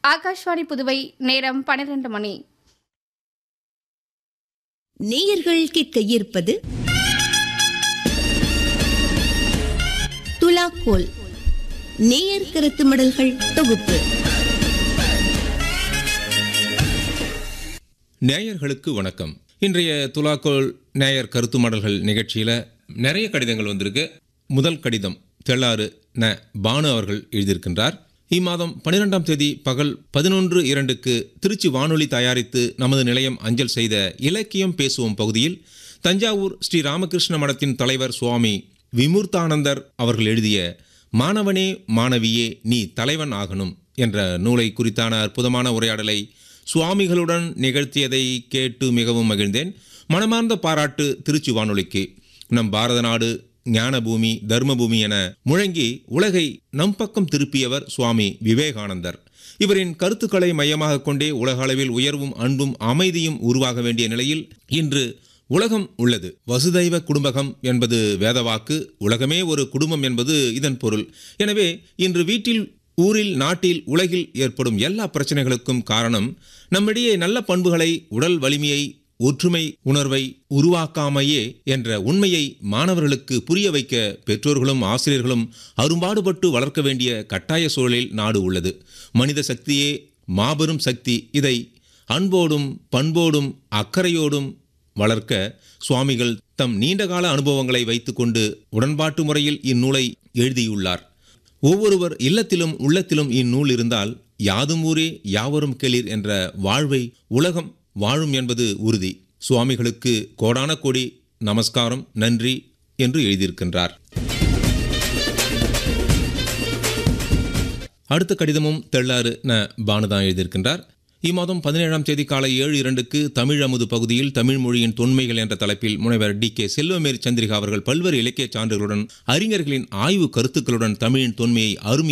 ஆகாஷ்வாணி புதுவை நேரம் பன்னிரண்டு மணி நேயர்கள் கேட்க இருப்பது துலாக்கோல் நேயர் கருத்து மடல்கள் தொகுப்பு நேயர்களுக்கு வணக்கம் இன்றைய துலாக்கோல் நேயர் கருத்து மடல்கள் நிகழ்ச்சியில் நிறைய கடிதங்கள் வந்திருக்கு முதல் கடிதம் தெள்ளாறு ந பானு அவர்கள் எழுதியிருக்கின்றார் இம்மாதம் பன்னிரெண்டாம் தேதி பகல் பதினொன்று இரண்டுக்கு திருச்சி வானொலி தயாரித்து நமது நிலையம் அஞ்சல் செய்த இலக்கியம் பேசுவோம் பகுதியில் தஞ்சாவூர் ஸ்ரீ ராமகிருஷ்ண மடத்தின் தலைவர் சுவாமி விமூர்த்தானந்தர் அவர்கள் எழுதிய மாணவனே மாணவியே நீ தலைவன் ஆகணும் என்ற நூலை குறித்தான அற்புதமான உரையாடலை சுவாமிகளுடன் நிகழ்த்தியதை கேட்டு மிகவும் மகிழ்ந்தேன் மனமார்ந்த பாராட்டு திருச்சி வானொலிக்கு நம் பாரத நாடு ஞானபூமி தர்மபூமி என முழங்கி உலகை நம் பக்கம் திருப்பியவர் சுவாமி விவேகானந்தர் இவரின் கருத்துக்களை மையமாக கொண்டே உலக அளவில் உயர்வும் அன்பும் அமைதியும் உருவாக வேண்டிய நிலையில் இன்று உலகம் உள்ளது வசுதைவ குடும்பகம் என்பது வேதவாக்கு உலகமே ஒரு குடும்பம் என்பது இதன் பொருள் எனவே இன்று வீட்டில் ஊரில் நாட்டில் உலகில் ஏற்படும் எல்லா பிரச்சனைகளுக்கும் காரணம் நம்மிடையே நல்ல பண்புகளை உடல் வலிமையை ஒற்றுமை உணர்வை உருவாக்காமையே என்ற உண்மையை மாணவர்களுக்கு புரிய வைக்க பெற்றோர்களும் ஆசிரியர்களும் அரும்பாடுபட்டு வளர்க்க வேண்டிய கட்டாய சூழலில் நாடு உள்ளது மனித சக்தியே மாபெரும் சக்தி இதை அன்போடும் பண்போடும் அக்கறையோடும் வளர்க்க சுவாமிகள் தம் நீண்டகால அனுபவங்களை வைத்துக்கொண்டு உடன்பாட்டு முறையில் இந்நூலை எழுதியுள்ளார் ஒவ்வொருவர் இல்லத்திலும் உள்ளத்திலும் இந்நூல் இருந்தால் யாதும் ஊரே யாவரும் கேளீர் என்ற வாழ்வை உலகம் வாழும் என்பது உறுதி சுவாமிகளுக்கு கோடான கோடி நமஸ்காரம் நன்றி என்று எழுதியிருக்கின்றார் அடுத்த கடிதமும் தெள்ளாறு ந பானுதான் எழுதியிருக்கின்றார் இம்மாதம் பதினேழாம் தேதி காலை ஏழு இரண்டுக்கு தமிழ் அமுது பகுதியில் தமிழ் மொழியின் தொன்மைகள் என்ற தலைப்பில் முனைவர் டி கே செல்வமேரி சந்திரிகா அவர்கள் பல்வேறு இலக்கிய சான்றுகளுடன் அறிஞர்களின் ஆய்வு கருத்துக்களுடன் தமிழின் தொன்மையை அருமை